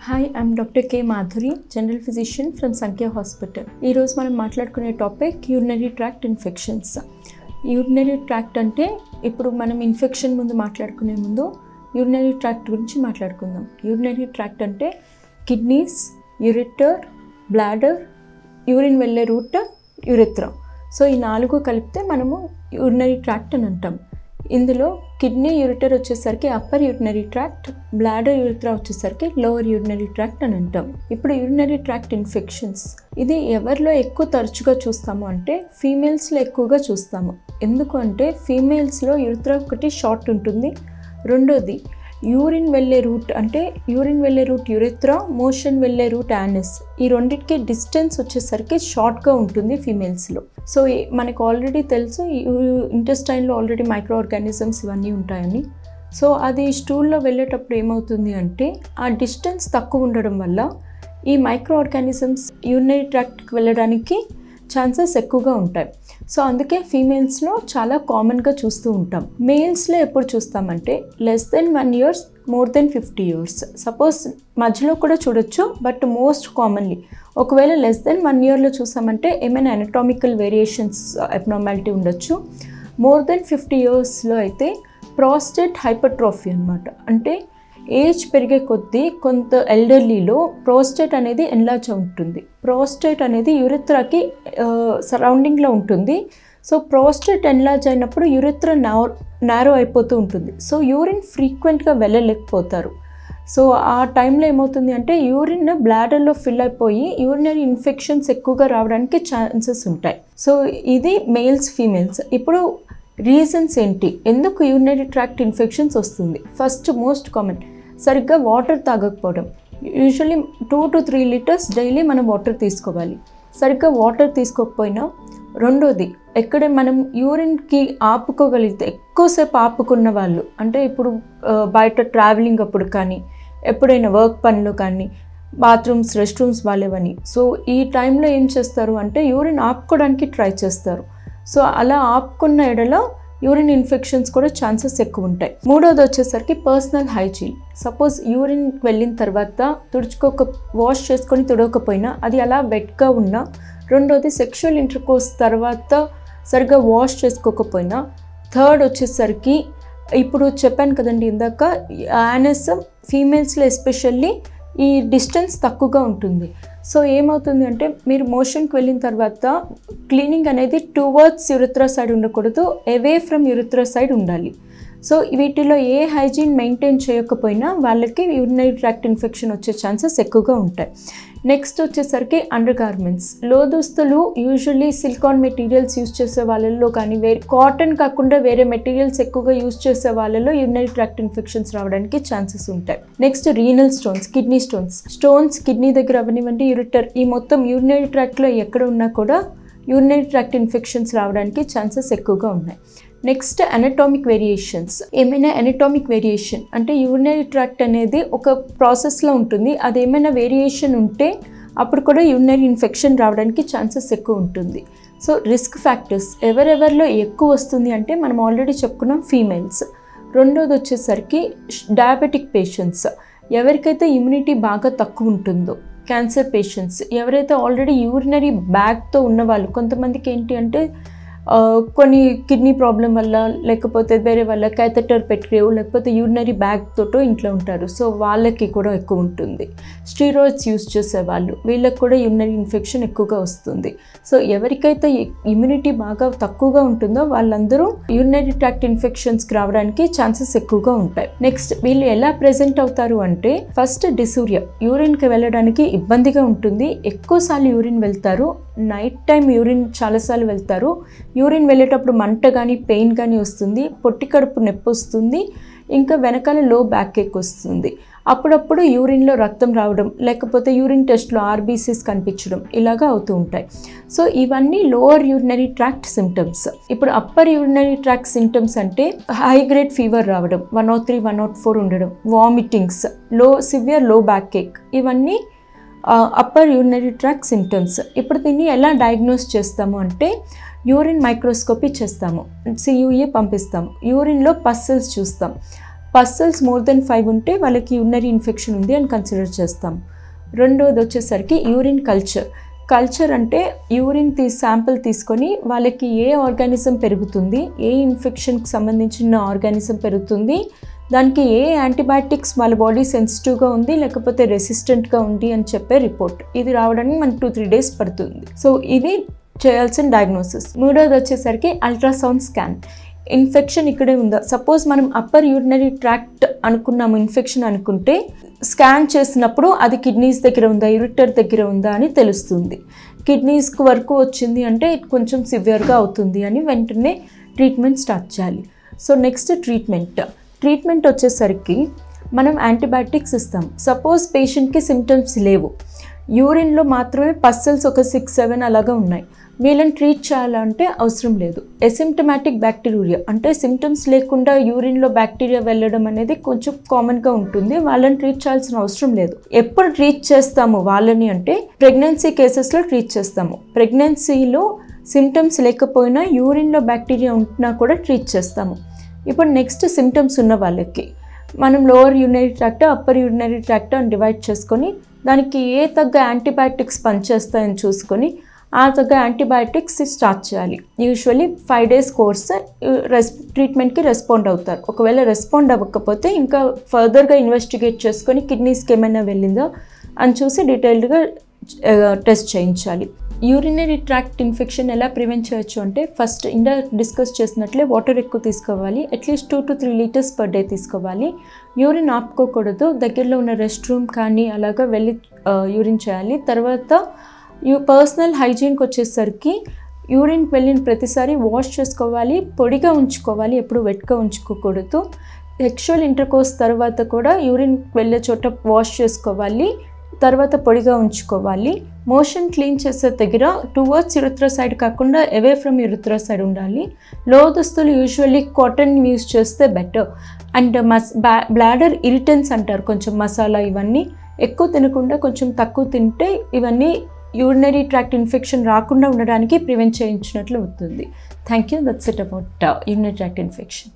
hi I'm doctor K Madhuri general physician from Sankhya hospital ఈరోజు మనం మాట్లాడుకునే topic urinary tract infections urinary tract అంటే ఇప్పుడు మనం ఇన్ఫెక్షన్ ముందు మాట్లాడుకునే ముందు యూరినరీ ట్రాక్ట్ గురించి మాట్లాడుకుందాం యూరినరీ ట్రాక్ట్ అంటే కిడ్నీస్ యూరిటర్ బ్లాడర్ యూరిన్ వెళ్ళే రూట్ యురిత్రా సో ఈ నాలుగు కలిపితే మనము యూరినరీ ట్రాక్ట్ అని అంటాం ఇందులో కిడ్నీ యూరిటర్ వచ్చేసరికి upper urinary tract bladder urethra వచ్చేసరికి లోవర్ యూరినరీ ట్రాక్ట్ అని అంటాం ఇప్పుడు యూరినరీ ట్రాక్ట్ ఇన్ఫెక్షన్స్ ఇది ఎవరిలో ఎక్కువ తరచుగా చూస్తాము అంటే ఫీమేల్స్లో ఎక్కువగా చూస్తాము ఎందుకు అంటే ఫీమేల్స్లో యూరిత్రా ఒకటి షార్ట్ ఉంటుంది రెండోది యూరిన్ వెళ్ళే రూట్ అంటే యూరిన్ వెళ్ళే రూట్ యురిత్రా మోషన్ వెళ్ళే రూట్ యానస్ ఈ రెండింటికి డిస్టెన్స్ వచ్చేసరికి షార్ట్గా ఉంటుంది ఫీమేల్స్లో సో ఈ- మనకు ఆల్రెడీ తెలుసు ఇంటెస్టైన్లో ఆల్రెడీ మైక్రో ఆర్గానిజమ్స్ ఇవన్నీ ఉంటాయని సో అది స్టూల్లో వెళ్ళేటప్పుడు ఏమవుతుంది అంటే ఆ డిస్టెన్స్ తక్కువ ఉండడం వల్ల ఈ మైక్రో ఆర్గానిజమ్స్ యూరినరీ ట్రాక్ట్కి వెళ్ళడానికి ఛాన్సెస్ ఎక్కువగా ఉంటాయి సో అందుకే ఫీమేల్స్లో చాలా కామన్గా చూస్తూ ఉంటాం మేల్స్లో ఎప్పుడు చూస్తామంటే less than one years more than fifty years suppose మధ్యలో కూడా చూడొచ్చు బట్ మోస్ట్ కామన్లీ ఒకవేళ లెస్ దెన్ వన్ ఇయర్లో చూసామంటే ఏమైనా అనటామికల్ వేరియేషన్స్ అబ్నార్మాలిటీ ఉండొచ్చు మోర్ దెన్ ఫిఫ్టీ ఇయర్స్లో అయితే ప్రాస్టేట్ హైపర్ట్రోఫీ అనమాట అంటే ఏజ్ పెరిగే కొద్దీ కొంత ఎల్డర్లీలో ప్రోస్టేట్ అనేది ఎన్లార్జ్ ఉంటుంది ప్రోస్టేట్ అనేది యురిత్రాకి సరౌండింగ్లో ఉంటుంది సో ప్రోస్టేట్ ఎన్లార్జ్ అయినప్పుడు యురిత్రా నారో అయిపోతూ ఉంటుంది సో యూరిన్ ఫ్రీక్వెంట్గా వెళ్ళలేకపోతారు సో ఆ టైంలో ఏమవుతుంది అంటే యూరిన్ బ్లాడర్లో ఫిల్ అయిపోయి యూరినరీ ఇన్ఫెక్షన్స్ ఎక్కువగా రావడానికి ఛాన్సెస్ ఉంటాయి సో ఇది మేల్స్ ఫీమేల్స్ ఇప్పుడు రీజన్స్ ఏంటి ఎందుకు యూరినరీ ట్రాక్ట్ ఇన్ఫెక్షన్స్ వస్తుంది ఫస్ట్ మోస్ట్ కామన్ సరిగ్గా వాటర్ తాగకపోవడం usually two to three litres daily మనం వాటర్ తీసుకోవాలి సరిగ్గా వాటర్ తీసుకోకపోయినా రెండోది ఎక్కడ మనం యూరిన్కి ఆపుకోగలిగితే ఎక్కువసేపు ఆపుకున్న వాళ్ళు అంటే ఇప్పుడు ఆ, బయట ట్రావెలింగ్ అప్పుడు కానీ ఎప్పుడైనా వర్క్ పనిలో కానీ బాత్రూమ్స్ రెస్ట్ రూమ్స్ వాళ్ళేవని సో ఈ టైంలో ఏం చేస్తారు అంటే యూరిన్ ఆపుకోవడానికి ట్రై చేస్తారు సో అలా ఆపుకున్న ఎడల యూరిన్ ఇన్ఫెక్షన్స్ కూడా ఛాన్సెస్ ఎక్కువ ఉంటాయి మూడోది వచ్చేసరికి పర్సనల్ హైజీన్ సపోజ్ యూరిన్ వెళ్ళిన తర్వాత తుడుచుకోక వాష్ చేసుకొని తుడవకపోయినా అది అలా వెట్గా ఉన్నా రెండోది సెక్షువల్ ఇంటర్కోర్స్ తర్వాత సరిగ్గా వాష్ చేసుకోకపోయినా థర్డ్ వచ్చేసరికి ఇప్పుడు చెప్పాను కదండి ఇందాక యానస్ ఫీమేల్స్లో ఎస్పెషల్లీ ఈ డిస్టెన్స్ తక్కువగా ఉంటుంది సో ఏమవుతుంది అంటే మీరు మోషన్కి వెళ్ళిన తర్వాత క్లీనింగ్ అనేది టువర్డ్స్ యురిత్రా సైడ్ ఉండకూడదు అవే ఫ్రమ్ యురిత్రా సైడ్ ఉండాలి సో వీటిలో ఏ హైజీన్ మెయింటైన్ చేయకపోయినా వాళ్ళకి యూరినరీ ట్రాక్ట్ ఇన్ఫెక్షన్ వచ్చే ఛాన్సెస్ ఎక్కువగా ఉంటాయి నెక్స్ట్ వచ్చేసరికి అండర్ గార్మెంట్స్ లో దుస్తులు యూజువల్లీ సిలికాన్ మెటీరియల్స్ యూస్ చేసే వాళ్ళల్లో కానీ వేరే కాటన్ కాకుండా వేరే మెటీరియల్స్ ఎక్కువగా యూస్ చేసే వాళ్ళలో యూరినరీ ట్రాక్ట్ ఇన్ఫెక్షన్స్ రావడానికి ఛాన్సెస్ ఉంటాయి next renal stones kidney stones stones kidney దగ్గర అవనివ్వండి యూరిటర్ ఈ మొత్తం యూరినరీ ట్రాక్ట్లో ఎక్కడ ఉన్నా కూడా యూరినరీ ట్రాక్ట్ ఇన్ఫెక్షన్స్ రావడానికి ఛాన్సెస్ ఎక్కువగా ఉన్నాయి నెక్స్ట్ అనటామిక్ వేరియేషన్స్ ఏమైనా అనటామిక్ వేరియేషన్ అంటే యూరినరీ ట్రాక్ట్ అనేది ఒక ప్రాసెస్లో ఉంటుంది అది ఏమైనా వేరియేషన్ ఉంటే అప్పుడు కూడా యూరినరీ ఇన్ఫెక్షన్ రావడానికి ఛాన్సెస్ ఎక్కువ ఉంటుంది సో రిస్క్ ఫ్యాక్టర్స్ ఎవరెవరిలో ఎక్కువ వస్తుంది అంటే మనం ఆల్రెడీ చెప్పుకున్నాం ఫీమేల్స్ రెండోది వచ్చేసరికి డయాబెటిక్ పేషెంట్స్ ఎవరికైతే ఇమ్యూనిటీ బాగా తక్కువ ఉంటుందో క్యాన్సర్ పేషెంట్స్ ఎవరైతే ఆల్రెడీ యూరినరీ బ్యాగ్తో ఉన్నవాళ్ళు కొంతమందికి ఏంటి అంటే ఆ, కొన్ని కిడ్నీ ప్రాబ్లం వల్ల లేకపోతే వేరే వాళ్ళ క్యాథెటర్ పెట్టుకేవు లేకపోతే యూరినరీ బ్యాగ్ తోటో ఇంట్లో ఉంటారు సో వాళ్ళకి కూడా ఎక్కువ ఉంటుంది స్టీరాయిడ్స్ యూస్ చేసే వాళ్ళు వీళ్ళకి కూడా యూరినరీ ఇన్ఫెక్షన్ ఎక్కువగా వస్తుంది సో ఎవరికైతే ఇమ్యూనిటీ బాగా తక్కువగా ఉంటుందో వాళ్ళందరూ యూరినరీ ట్రాక్ట్ ఇన్ఫెక్షన్స్కి రావడానికి ఛాన్సెస్ ఎక్కువగా ఉంటాయి నెక్స్ట్ వీళ్ళు ఎలా ప్రెజెంట్ అవుతారు అంటే ఫస్ట్ డిసూరియా యూరిన్కి వెళ్ళడానికి ఇబ్బందిగా ఉంటుంది ఎక్కువసార్లు యూరిన్ వెళ్తారు నైట్ టైం యూరిన్ చాలాసార్లు వెళ్తారు యూరిన్ వెళ్ళేటప్పుడు మంట కానీ పెయిన్ కానీ వస్తుంది పొట్టి కడుపు నొప్పి వస్తుంది ఇంకా వెనకాల లో బ్యాక్ ఎక్ వస్తుంది అప్పుడప్పుడు యూరిన్లో రక్తం రావడం లేకపోతే యూరిన్ టెస్ట్లో ఆర్బీసీస్ కనిపించడం ఇలాగా అవుతూ ఉంటాయి సో ఇవన్నీ లోవర్ యూరినరీ ట్రాక్ట్ సిమ్టమ్స్ ఇప్పుడు అప్పర్ యూరినరీ ట్రాక్ట్ సిమ్టమ్స్ అంటే హై గ్రేడ్ ఫీవర్ రావడం one nought three one nought four ఉండడం vomitings low severe low back ache ఇవన్నీ అప్పర్ యూరినరీ ట్రాక్ సిమ్టమ్స్ ఇప్పుడు దీన్ని ఎలా డయాగ్నోస్ చేస్తాము అంటే యూరిన్ మైక్రోస్కోపీ చేస్తాము సియూఏ పంపిస్తాము యూరిన్లో పస్సెల్స్ చూస్తాం పస్సల్స్ మోర్ దెన్ ఫైవ్ ఉంటే వాళ్ళకి యూరినరీ ఇన్ఫెక్షన్ ఉంది అని కన్సిడర్ చేస్తాం రెండోది వచ్చేసరికి యూరిన్ కల్చర్ కల్చర్ అంటే యూరిన్ తీ శాంపిల్ తీసుకొని వాళ్ళకి ఏ ఆర్గానిజం పెరుగుతుంది ఏ ఇన్ఫెక్షన్కి సంబంధించిన ఆర్గానిజం పెరుగుతుంది దానికి ఏ యాంటీబయాటిక్స్ వాళ్ళ బాడీ సెన్సిటివ్గా ఉంది లేకపోతే రెసిస్టెంట్గా ఉంది అని చెప్పే రిపోర్ట్ ఇది రావడానికి మనకు టూ త్రీ డేస్ పడుతుంది సో ఇది చేయాల్సిన డయాగ్నోసిస్ మూడోది వచ్చేసరికి అల్ట్రాసౌండ్ స్కాన్ ఇన్ఫెక్షన్ ఇక్కడే ఉందా సపోజ్ మనం అప్పర్ యూరినరీ ట్రాక్ట్ అనుకున్నాము ఇన్ఫెక్షన్ అనుకుంటే స్కాన్ చేసినప్పుడు అది కిడ్నీస్ దగ్గర ఉందా యూరిటర్ దగ్గర ఉందా అని తెలుస్తుంది కిడ్నీస్కి వరకు వచ్చింది అంటే ఇది కొంచెం సివియర్గా అవుతుంది అని వెంటనే ట్రీట్మెంట్ స్టార్ట్ చేయాలి సో నెక్స్ట్ ట్రీట్మెంట్ ట్రీట్మెంట్ వచ్చేసరికి మనం యాంటీబయాటిక్స్ ఇస్తాం సపోజ్ పేషెంట్కి సిమ్టమ్స్ లేవు యూరిన్లో మాత్రమే పస్సల్స్ ఒక సిక్స్ సెవెన్ అలాగా ఉన్నాయి వీళ్ళని ట్రీట్ చేయాలంటే అవసరం లేదు ఎసిమ్టమాటిక్ బ్యాక్టీరియా అంటే సిమ్టమ్స్ లేకుండా యూరిన్లో బ్యాక్టీరియా వెళ్ళడం అనేది కొంచెం కామన్గా ఉంటుంది వాళ్ళని ట్రీట్ చేయాల్సిన అవసరం లేదు ఎప్పుడు ట్రీట్ చేస్తాము వాళ్ళని అంటే ప్రెగ్నెన్సీ కేసెస్లో ట్రీట్ చేస్తాము ప్రెగ్నెన్సీలో సిమ్టమ్స్ లేకపోయినా యూరిన్లో బ్యాక్టీరియా ఉంటున్నా కూడా ట్రీట్ చేస్తాము ఇప్పుడు నెక్స్ట్ సిమ్టమ్స్ ఉన్న వాళ్ళకి మనం lower urinary tract upper urinary tract అని డివైడ్ చేసుకొని దానికి ఏ తగ్గ యాంటీబయాటిక్స్ పనిచేస్తాయని చూసుకొని ఆ తగ్గ యాంటీబయాటిక్స్ స్టార్ట్ చేయాలి యూజువల్లీ ఫైవ్ డేస్ కోర్స్ రెస్ ట్రీట్మెంట్కి రెస్పాండ్ అవుతారు ఒకవేళ రెస్పాండ్ అవ్వకపోతే ఇంకా ఫర్దర్గా ఇన్వెస్టిగేట్ చేసుకొని కిడ్నీస్కి ఏమైనా వెళ్ళిందో అని చూసి డీటెయిల్డ్గా టెస్ట్ చేయించాలి యూరినరీ ట్రాక్ట్ ఇన్ఫెక్షన్ ఎలా ప్రివెంట్ చేయొచ్చు అంటే ఫస్ట్ ఇందా డిస్కస్ చేసినట్లే వాటర్ ఎక్కువ తీసుకోవాలి at least two to three litres per day తీసుకోవాలి యూరిన్ ఆపుకోకూడదు దగ్గరలో ఉన్న రెస్ట్ రూమ్ కానీ అలాగా వెళ్ళి యూరిన్ చేయాలి తర్వాత యూ పర్సనల్ హైజీన్కి వచ్చేసరికి యూరిన్కి వెళ్ళిన ప్రతిసారి వాష్ చేసుకోవాలి పొడిగా ఉంచుకోవాలి ఎప్పుడు వెట్గా ఉంచుకోకూడదు సెక్షువల్ ఇంటర్కోర్స్ తర్వాత కూడా యూరిన్ వెళ్ళే చోట వాష్ చేసుకోవాలి తర్వాత పొడిగా ఉంచుకోవాలి మోషన్ క్లీన్ చేసే దగ్గర టువర్డ్స్ యురిత్రా సైడ్ కాకుండా అవే ఫ్రమ్ యురిత్రా సైడ్ ఉండాలి లో దుస్తులు యూజువల్లీ కాటన్ యూస్ చేస్తే బెటర్ అండ్ మస్ బ్లాడర్ ఇరిటెన్స్ అంటారు కొంచెం మసాలా ఇవన్నీ ఎక్కువ తినకుండా కొంచెం తక్కువ తింటే ఇవన్నీ యూరినరీ ట్రాక్ట్ ఇన్ఫెక్షన్ రాకుండా ఉండడానికి ప్రివెంట్ చేయించినట్లు అవుతుంది thank you that's it about urinary tract infection